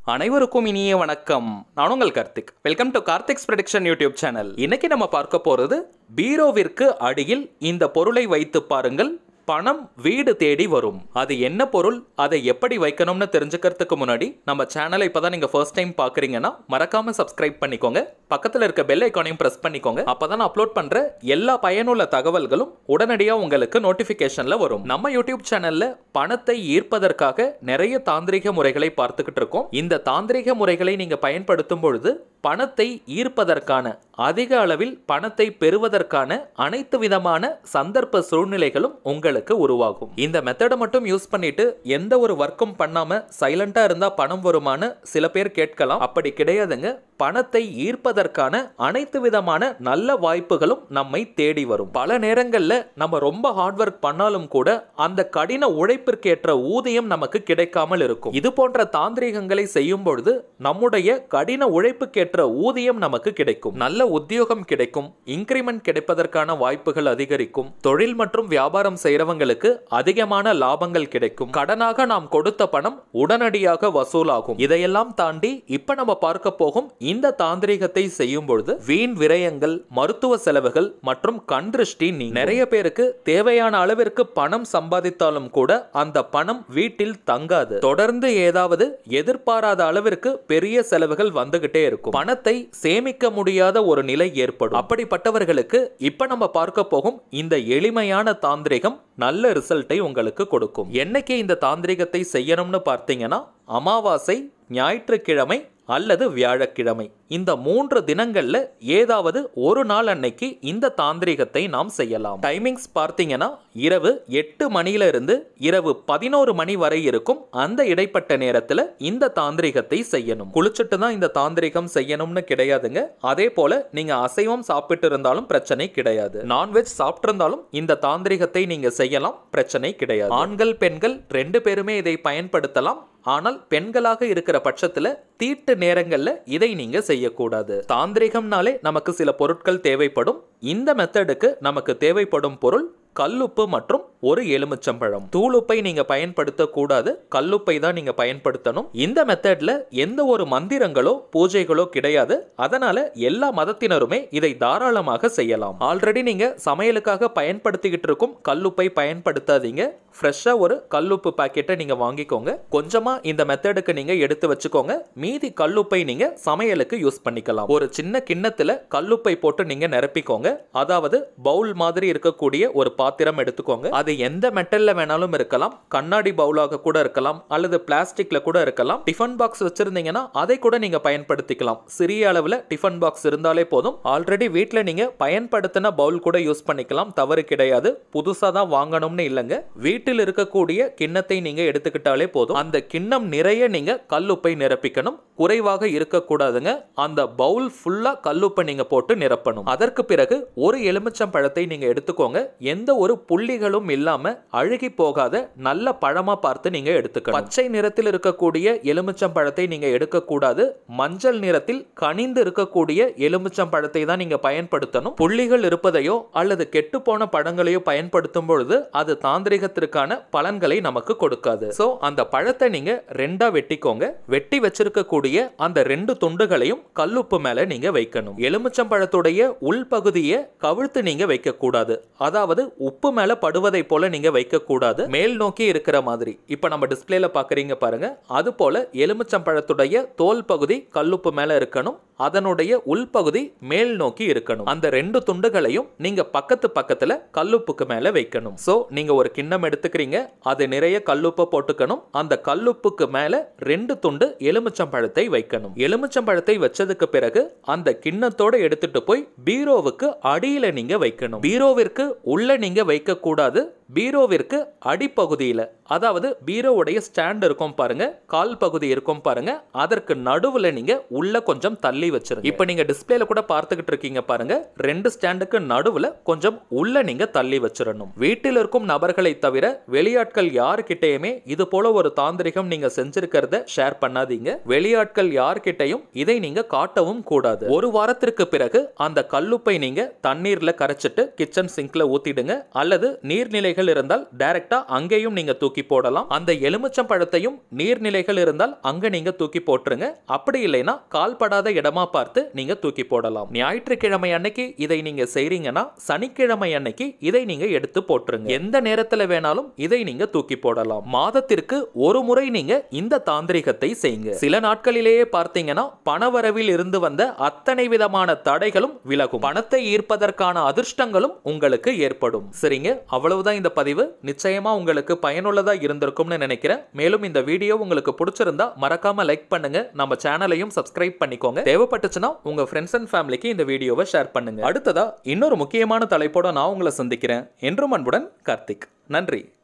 அனைவருக்கும் இனிய வணக்கம் நான் உங்கள் Karthik welcome to Karthik's prediction YouTube channel இன்னைக்கு நம்ம பார்க்க போறது பீரோவிற்கு அடியில் இந்த பொருளை வைத்து பாருங்கள் பணம் வீடு தேடி வரும் அது என்ன பொருள் அதை எப்படி வைக்கணும்னு தெரிஞ்சுக்கிறதுக்கு முன்னாடி நம்ம சேனலை இப்பதான் நீங்க ஃபர்ஸ்ட் டைம் பாக்குறீங்கன்னா மறக்காம சப்ஸ்கிரைப் பண்ணிக்கோங்க பக்கத்துல இருக்க பெல் ஐக்கானையும் பிரஸ் பண்ணிக்கோங்க அப்பதான் நான் அப்லோட் பண்ற எல்லா பயனுள்ள தகவல்களும் உடனடியா உங்களுக்கு நோட்டிபிகேஷன்ல வரும் நம்ம யூடியூப் சேனல்ல பணத்தை ஈர்ப்பதற்காக நிறைய தாந்திரிக முறைகளை பார்த்துக்கிட்டு இருக்கோம் இந்த தாந்திரிக முறைகளை நீங்க பயன்படுத்தும் பொழுது பணத்தை ஈர்ப்பதற்கான அதிக அளவில் பணத்தை பெறுவதற்கான அனைத்து விதமான சந்தர்ப்ப சூழ்நிலைகளும் உங்களுக்கு உருவாகும் இந்த மெத்தடை மட்டும் யூஸ் பண்ணிட்டு எந்த ஒரு ஒர்க்கும் பண்ணாம சைலண்டா இருந்தா பணம் வருமானு சில பேர் கேட்கலாம் அப்படி கிடையாதுங்க பணத்தை ஈர்ப்பதற்கான அனைத்து விதமான நல்ல வாய்ப்புகளும் நம்மை தேடி வரும் பல நேரங்கள்ல நம்ம ரொம்ப ஹார்ட் ஒர்க் பண்ணாலும் கூட அந்த கடின உழைப்பிற்கேற்ற ஊதியம் நமக்கு கிடைக்காமல் இருக்கும் இது போன்ற தாந்திரிகங்களை செய்யும் பொழுது நம்முடைய கடின உழைப்புக்கேற்ற ஊதியம் நமக்கு கிடைக்கும் நல்ல உத்தியோகம் கிடைக்கும் இன்கிரிமெண்ட் கிடைப்பதற்கான வாய்ப்புகள் அதிகரிக்கும் தொழில் மற்றும் வியாபாரம் செய்யறவங்களுக்கு அதிகமான லாபங்கள் கிடைக்கும் கடனாக நாம் கொடுத்த பணம் உடனடியாக வசூலாகும் இதையெல்லாம் தாண்டி இப்ப நம்ம பார்க்க போகும் இந்த தாந்திரிகத்தை செய்யும் பொழுது வீண் விரயங்கள் மருத்துவ செலவுகள் மற்றும் கண் திருஷ்டி நீ நிறைய பேருக்கு தேவையான அளவிற்கு பணம் சம்பாதித்தாலும் கூட அந்த பணம் வீட்டில் தங்காது தொடர்ந்து ஏதாவது எதிர்பாராத அளவிற்கு பெரிய செலவுகள் வந்துகிட்டே இருக்கும் பணத்தை சேமிக்க முடியாத ஒரு நிலை ஏற்படும் அப்படிப்பட்டவர்களுக்கு இப்ப நம்ம பார்க்க போகும் இந்த எளிமையான தாந்திரிகம் நல்ல ரிசல்ட்டை உங்களுக்கு கொடுக்கும் என்னைக்கு இந்த தாந்திரிகத்தை செய்யணும்னு பார்த்தீங்கன்னா அமாவாசை ஞாயிற்றுக்கிழமை அல்லது வியாழக்கிழமை இந்த மூன்று தினங்கள்ல ஏதாவது ஒரு நாள் அன்னைக்கு இந்த தாந்திரிகத்தை நாம் செய்யலாம் டைமிங்ஸ் பார்த்தீங்கன்னா இரவு எட்டு மணியில இருந்து இரவு பதினோரு மணி வரை இருக்கும் அந்த இடைப்பட்ட நேரத்துல இந்த தாந்திரிகத்தை செய்யணும் குளிச்சுட்டு தான் இந்த தாந்திரிகம் செய்யணும்னு கிடையாதுங்க அதே போல நீங்க அசைவம் சாப்பிட்டு இருந்தாலும் பிரச்சனை கிடையாது நான்வெஜ் சாப்பிட்டிருந்தாலும் இந்த தாந்திரிகத்தை நீங்க செய்யலாம் பிரச்சனை கிடையாது ஆண்கள் பெண்கள் ரெண்டு பேருமே இதை பயன்படுத்தலாம் ஆனால் பெண்களாக இருக்கிற பட்சத்துல தீட்டு நேரங்கள்ல இதை நீங்க செய்யக்கூடாது தாந்திரிகம்னாலே நமக்கு சில பொருட்கள் தேவைப்படும் இந்த மெத்தடுக்கு நமக்கு தேவைப்படும் பொருள் கல்லுப்பு மற்றும் ஒரு எலுமிச்சம்பழம் தூளுப்பை நீங்க பயன்படுத்த கூடாது கல்லுப்பை தான் நீங்க பயன்படுத்தணும் இந்த மெத்தட்ல எந்த ஒரு மந்திரங்களோ பூஜைகளோ கிடையாது அதனால எல்லா மதத்தினருமே இதை தாராளமாக செய்யலாம் ஆல்ரெடி நீங்க சமையலுக்காக பயன்படுத்திக்கிட்டு இருக்கும் கல்லுப்பை பயன்படுத்தாதீங்க ஃப்ரெஷ்ஷாக ஒரு கல்லுப்பு பாக்கெட்டை நீங்கள் வாங்கிக்கோங்க கொஞ்சமாக இந்த மெத்தடுக்கு நீங்கள் எடுத்து வச்சுக்கோங்க மீதி கல்லுப்பை நீங்கள் சமையலுக்கு யூஸ் பண்ணிக்கலாம் ஒரு சின்ன கிண்ணத்தில் கல்லுப்பை போட்டு நீங்கள் நிரப்பிக்கோங்க அதாவது பவுல் மாதிரி இருக்கக்கூடிய ஒரு பாத்திரம் எடுத்துக்கோங்க அது எந்த மெட்டல்ல வேணாலும் இருக்கலாம் கண்ணாடி பவுலாக கூட இருக்கலாம் அல்லது பிளாஸ்டிக்ல கூட இருக்கலாம் டிஃபன் பாக்ஸ் வச்சிருந்தீங்கன்னா அதை கூட நீங்க பயன்படுத்திக்கலாம் சிறிய அளவில் டிஃபன் பாக்ஸ் இருந்தாலே போதும் ஆல்ரெடி வீட்டில் நீங்க பயன்படுத்தின பவுல் கூட யூஸ் பண்ணிக்கலாம் தவறு கிடையாது புதுசாக தான் வாங்கணும்னு இல்லைங்க வீட்டில் இருக்கக்கூடிய கிண்ணத்தை நீங்க எடுத்துக்கிட்டாலே போதும் அந்த கிண்ணம் நிறைய நீங்க கல்லுப்பை நிரப்பிக்கணும் குறைவாக இருக்கக்கூடாதுங்க அந்த பவுல் ஃபுல்லா கல்லுப்பை நீங்க போட்டு நிரப்பணும் அதற்கு பிறகு ஒரு எலுமிச்சம் பழத்தை நீங்க எடுத்துக்கோங்க எந்த ஒரு புள்ளிகளும் இல்லாம அழுகி போகாத நல்ல பழமா பார்த்து நீங்க எடுத்துக்கணும் பச்சை நிறத்தில் இருக்கக்கூடிய எலுமிச்சம் பழத்தை நீங்க எடுக்கக்கூடாது மஞ்சள் நிறத்தில் கனிந்து இருக்கக்கூடிய எலுமிச்சம் பழத்தை தான் நீங்க பயன்படுத்தணும் புள்ளிகள் இருப்பதையோ அல்லது கெட்டு போன பழங்களையோ பயன்படுத்தும் பொழுது அது தாந்திரிகத்திற்கான பலன்களை நமக்கு கொடுக்காது சோ அந்த பழத்தை நீங்க ரெண்டா வெட்டிக்கோங்க வெட்டி வச்சிருக்கக்கூடிய அந்த ரெண்டு துண்டுகளையும் கல்லுப்பு மேல நீங்க வைக்கணும் எலுமிச்சம் பழத்துடைய உள்பகுதியை கவிழ்த்து நீங்க வைக்க கூடாது அதாவது உப்பு மேல படுவதை போல நீங்க வைக்க கூடாது மேல் நோக்கி இருக்கிற மாதிரி இப்ப நம்ம டிஸ்பிளேல பாக்குறீங்க பாருங்க அது போல எலுமிச்சம் பழத்துடைய தோல் பகுதி கல்லுப்பு மேல இருக்கணும் அதனுடைய உள்பகுதி மேல் நோக்கி இருக்கணும் அந்த ரெண்டு துண்டுகளையும் நீங்க பக்கத்து பக்கத்துல கல்லுப்புக்கு மேல வைக்கணும் சோ நீங்க ஒரு கிண்ணம் எடுத்துக்கிறீங்க அது நிறைய கல்லுப்பை போட்டுக்கணும் அந்த கல்லுப்புக்கு மேல ரெண்டு துண்டு எலுமிச்சம் பழத்தை வைக்கணும் எலுமிச்சம் பழத்தை வச்சதுக்கு பிறகு அந்த கிண்ணத்தோட எடுத்துட்டு போய் பீரோவுக்கு அடியில நீங்க வைக்கணும் பீரோவிற்கு உள்ள நீங்க வைக்க கூடாது பீரோவிற்கு அடிப்பகுதியில அதாவது பீரோவுடைய ஸ்டாண்ட் இருக்கும் பாருங்க கால் பகுதி இருக்கும் பாருங்க அதற்கு நடுவுல நீங்க உள்ள கொஞ்சம் தள்ளி வச்சிருங்க இப்போ நீங்க டிஸ்பிளேல கூட பார்த்துக்கிட்டு இருக்கீங்க பாருங்க ரெண்டு ஸ்டாண்டுக்கு நடுவுல கொஞ்சம் உள்ள நீங்க தள்ளி வச்சிடணும் வீட்டில் இருக்கும் நபர்களை தவிர வெளியாட்கள் யாருக்கிட்டயுமே இது போல ஒரு தாந்திரிகம் நீங்க செஞ்சிருக்கிறத ஷேர் பண்ணாதீங்க வெளியாட்கள் யார்கிட்டயும் இதை நீங்க காட்டவும் கூடாது ஒரு வாரத்திற்கு பிறகு அந்த கல்லுப்பை நீங்க தண்ணீர்ல கரைச்சிட்டு கிச்சன் சிங்க்ல ஊத்திடுங்க அல்லது நீர்நிலைகள் நீர்நிலைகள் இருந்தால் டைரக்டா அங்கேயும் நீங்க தூக்கி போடலாம் அந்த எலுமிச்சம் பழத்தையும் நீர்நிலைகள் இருந்தால் அங்க நீங்க தூக்கி போட்டுருங்க அப்படி இல்லைன்னா கால்படாத இடமா பார்த்து நீங்க தூக்கி போடலாம் ஞாயிற்றுக்கிழமை அன்னைக்கு இதை நீங்க செய்றீங்கன்னா சனிக்கிழமை அன்னைக்கு இதை நீங்க எடுத்து போட்டுருங்க எந்த நேரத்துல வேணாலும் இதை நீங்க தூக்கி போடலாம் மாதத்திற்கு ஒரு முறை நீங்க இந்த தாந்திரிகத்தை செய்யுங்க சில நாட்களிலேயே பார்த்தீங்கன்னா பணவரவில் இருந்து வந்த அத்தனை விதமான தடைகளும் விலகும் பணத்தை ஈர்ப்பதற்கான அதிர்ஷ்டங்களும் உங்களுக்கு ஏற்படும் சரிங்க அவ்வளவுதான் இந்த பதிவு நிச்சயமா உங்களுக்கு பயனுள்ளதா இருந்திருக்கும்னு நினைக்கிறேன் மேலும் இந்த வீடியோ உங்களுக்கு பிடிச்சிருந்தா மறக்காம லைக் பண்ணுங்க நம்ம சேனலையும் சப்ஸ்கிரைப் பண்ணிக்கோங்க தேவைப்பட்டுச்சுன்னா உங்க ஃப்ரெண்ட்ஸ் அண்ட் ஃபேமிலிக்கு இந்த வீடியோவை ஷேர் பண்ணுங்க அடுத்ததா இன்னொரு முக்கியமான தலைப்போட நான் உங்களை சந்திக்கிறேன் என்றும் அன்புடன் கார்த்திக் நன்றி